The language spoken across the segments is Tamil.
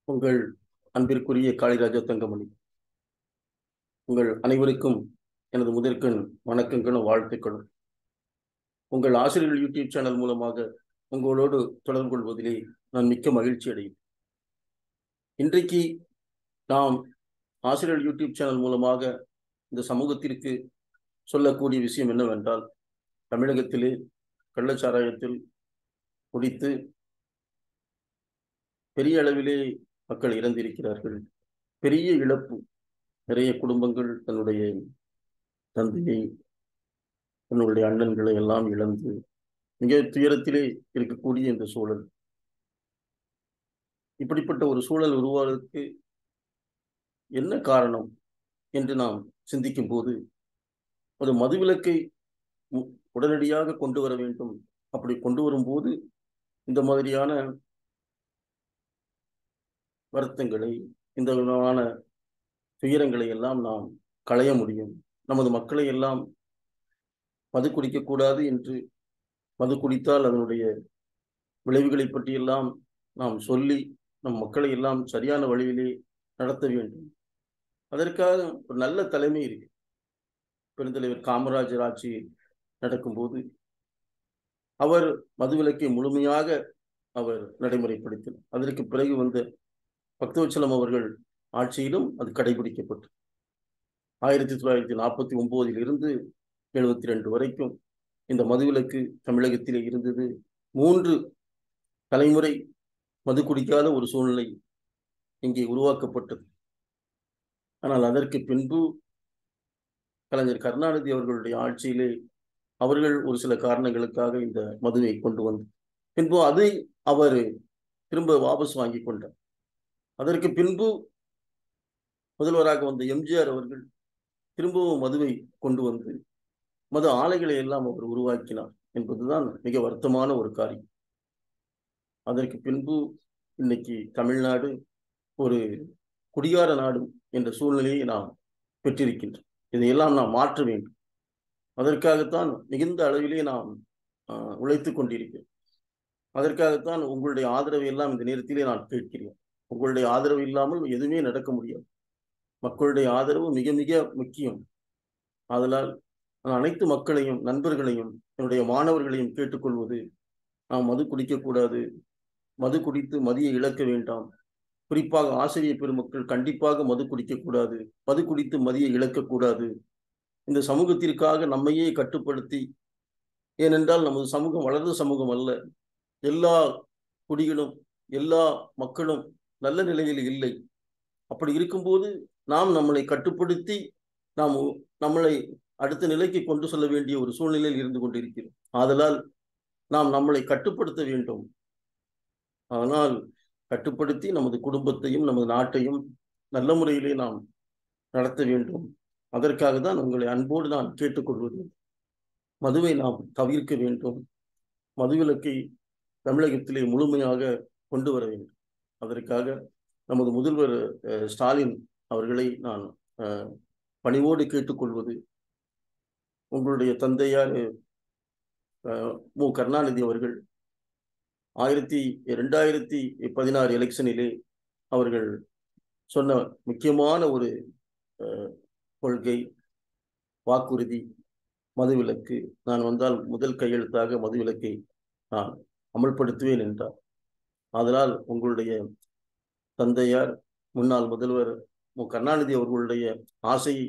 உங்கள் அன்பிற்குரிய காளிராஜா தங்கமணி உங்கள் அனைவருக்கும் எனது முதற்கண் வணக்கங்களும் வாழ்த்துக்களும் உங்கள் ஆசிரியர்கள் யூடியூப் சேனல் மூலமாக உங்களோடு தொடர்பு கொள்வதிலே நான் மிக்க மகிழ்ச்சி அடையும் இன்றைக்கு நாம் ஆசிரியர்கள் யூடியூப் சேனல் மூலமாக இந்த சமூகத்திற்கு சொல்லக்கூடிய விஷயம் என்னவென்றால் தமிழகத்திலே கள்ளச்சாராயத்தில் குடித்து பெரிய அளவிலே மக்கள் இறந்திருக்கிறார்கள் பெரிய இழப்பு நிறைய குடும்பங்கள் தன்னுடைய தந்தையை தன்னுடைய அண்ணன்களை எல்லாம் இழந்து மிக துயரத்திலே இருக்கக்கூடிய இந்த சூழல் இப்படிப்பட்ட ஒரு சூழல் உருவாவதற்கு என்ன காரணம் என்று நாம் சிந்திக்கும் போது ஒரு மதுவிலக்கை உடனடியாக கொண்டு வர வேண்டும் அப்படி கொண்டு வரும்போது இந்த மாதிரியான வருத்தங்களை இந்த விதமான துயரங்களை எல்லாம் நாம் களைய முடியும் நமது மக்களை எல்லாம் மது குடிக்கக்கூடாது என்று மது குடித்தால் அதனுடைய விளைவுகளை பற்றியெல்லாம் நாம் சொல்லி நம் மக்களை எல்லாம் சரியான வழியிலே நடத்த வேண்டும் அதற்காக ஒரு நல்ல தலைமை இருக்கு பெருந்தலைவர் காமராஜர் ஆட்சி நடக்கும்போது அவர் மதுவிலக்கை முழுமையாக அவர் நடைமுறைப்படுத்தினார் அதற்கு பிறகு வந்த பக்தவச்சலம் அவர்கள் ஆட்சியிலும் அது கடைபிடிக்கப்பட்டு ஆயிரத்தி தொள்ளாயிரத்தி நாற்பத்தி ஒன்பதில் இருந்து எழுபத்தி ரெண்டு வரைக்கும் இந்த மதுவிலக்கு தமிழகத்திலே இருந்தது மூன்று தலைமுறை மது குடிக்காத ஒரு சூழ்நிலை இங்கே உருவாக்கப்பட்டது ஆனால் அதற்கு பின்பு கலைஞர் கருணாநிதி அவர்களுடைய ஆட்சியிலே அவர்கள் ஒரு சில காரணங்களுக்காக இந்த மதுவை கொண்டு வந்து பின்பு அதை அவர் திரும்ப வாபஸ் வாங்கி கொண்டார் அதற்கு பின்பு முதல்வராக வந்த எம்ஜிஆர் அவர்கள் திரும்பவும் மதுவை கொண்டு வந்து மது ஆலைகளை எல்லாம் அவர் உருவாக்கினார் என்பதுதான் மிக வருத்தமான ஒரு காரியம் அதற்கு பின்பு இன்னைக்கு தமிழ்நாடு ஒரு குடிகார நாடு என்ற சூழ்நிலையை நாம் பெற்றிருக்கின்றோம் இதையெல்லாம் நாம் மாற்ற வேண்டும் அதற்காகத்தான் மிகுந்த அளவிலே நாம் உழைத்து கொண்டிருக்கிறோம் அதற்காகத்தான் உங்களுடைய ஆதரவை எல்லாம் இந்த நேரத்திலே நான் கேட்கிறேன் உங்களுடைய ஆதரவு இல்லாமல் எதுவுமே நடக்க முடியாது மக்களுடைய ஆதரவு மிக மிக முக்கியம் ஆதலால் அனைத்து மக்களையும் நண்பர்களையும் என்னுடைய மாணவர்களையும் கேட்டுக்கொள்வது நாம் மது குடிக்கக்கூடாது மது குடித்து மதியை இழக்க வேண்டாம் குறிப்பாக ஆசிரியர் பெருமக்கள் கண்டிப்பாக மது குடிக்கக்கூடாது மது குடித்து மதியை இழக்கக்கூடாது இந்த சமூகத்திற்காக நம்மையே கட்டுப்படுத்தி ஏனென்றால் நமது சமூகம் வளர்ந்த சமூகம் அல்ல எல்லா குடிகளும் எல்லா மக்களும் நல்ல நிலையில் இல்லை அப்படி இருக்கும்போது நாம் நம்மளை கட்டுப்படுத்தி நாம் நம்மளை அடுத்த நிலைக்கு கொண்டு செல்ல வேண்டிய ஒரு சூழ்நிலையில் இருந்து கொண்டிருக்கிறோம் ஆதலால் நாம் நம்மளை கட்டுப்படுத்த வேண்டும் ஆனால் கட்டுப்படுத்தி நமது குடும்பத்தையும் நமது நாட்டையும் நல்ல முறையிலே நாம் நடத்த வேண்டும் அதற்காக தான் உங்களை அன்போடு நான் கேட்டுக்கொள்வது மதுவை நாம் தவிர்க்க வேண்டும் மதுவிலக்கை தமிழகத்திலே முழுமையாக கொண்டு வர வேண்டும் அதற்காக நமது முதல்வர் ஸ்டாலின் அவர்களை நான் பணிவோடு கேட்டுக்கொள்வது உங்களுடைய தந்தையார் மு கருணாநிதி அவர்கள் ஆயிரத்தி ரெண்டாயிரத்தி பதினாறு எலெக்ஷனிலே அவர்கள் சொன்ன முக்கியமான ஒரு கொள்கை வாக்குறுதி மதுவிலக்கு நான் வந்தால் முதல் கையெழுத்தாக மதுவிலக்கை நான் அமல்படுத்துவேன் என்றார் அதனால் உங்களுடைய தந்தையார் முன்னாள் முதல்வர் மு கருணாநிதி அவர்களுடைய ஆசையை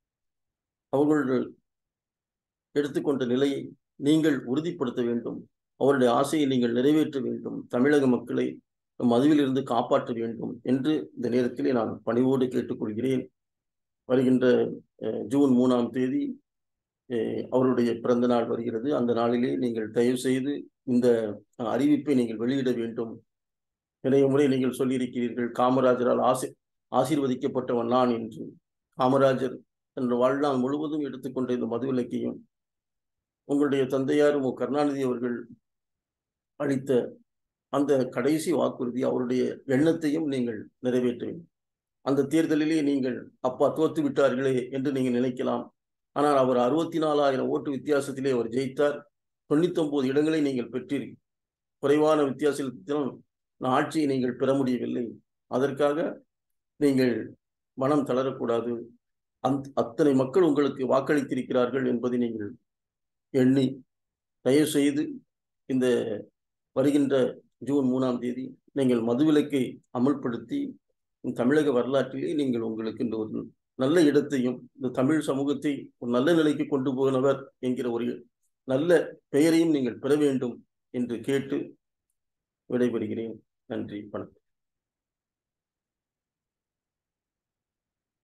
அவர்கள் எடுத்துக்கொண்ட நிலையை நீங்கள் உறுதிப்படுத்த வேண்டும் அவருடைய ஆசையை நீங்கள் நிறைவேற்ற வேண்டும் தமிழக மக்களை மதுவிலிருந்து காப்பாற்ற வேண்டும் என்று இந்த நேரத்திலே நான் பணிவோடு கேட்டுக்கொள்கிறேன் வருகின்ற ஜூன் மூணாம் தேதி அவருடைய பிறந்த நாள் வருகிறது அந்த நாளிலே நீங்கள் தயவு செய்து இந்த அறிவிப்பை நீங்கள் வெளியிட வேண்டும் நிறைய முறை நீங்கள் சொல்லியிருக்கிறீர்கள் காமராஜரால் ஆசி ஆசீர்வதிக்கப்பட்டவன் நான் என்று காமராஜர் என்ற வாழ்நாள் முழுவதும் எடுத்துக்கொண்ட இந்த மதுவிலக்கையும் உங்களுடைய தந்தையார் மு கருணாநிதி அவர்கள் அளித்த அந்த கடைசி வாக்குறுதி அவருடைய எண்ணத்தையும் நீங்கள் நிறைவேற்ற வேண்டும் அந்த தேர்தலிலே நீங்கள் அப்பா தோத்து விட்டார்களே என்று நீங்கள் நினைக்கலாம் ஆனால் அவர் அறுபத்தி நாலாயிரம் ஓட்டு வித்தியாசத்திலே அவர் ஜெயித்தார் தொண்ணூத்தி ஒன்பது இடங்களை நீங்கள் பெற்றீர்கள் குறைவான வித்தியாசத்திலும் ஆட்சியை நீங்கள் பெற முடியவில்லை அதற்காக நீங்கள் மனம் தளரக்கூடாது அந் அத்தனை மக்கள் உங்களுக்கு வாக்களித்திருக்கிறார்கள் என்பதை நீங்கள் எண்ணி தயவு செய்து இந்த வருகின்ற ஜூன் மூணாம் தேதி நீங்கள் மதுவிலக்கை அமல்படுத்தி தமிழக வரலாற்றிலே நீங்கள் உங்களுக்கு இந்த ஒரு நல்ல இடத்தையும் இந்த தமிழ் சமூகத்தை ஒரு நல்ல நிலைக்கு கொண்டு போனவர் என்கிற ஒரு நல்ல பெயரையும் நீங்கள் பெற வேண்டும் என்று கேட்டு விடைபெறுகிறேன் நன்றி வணக்கம்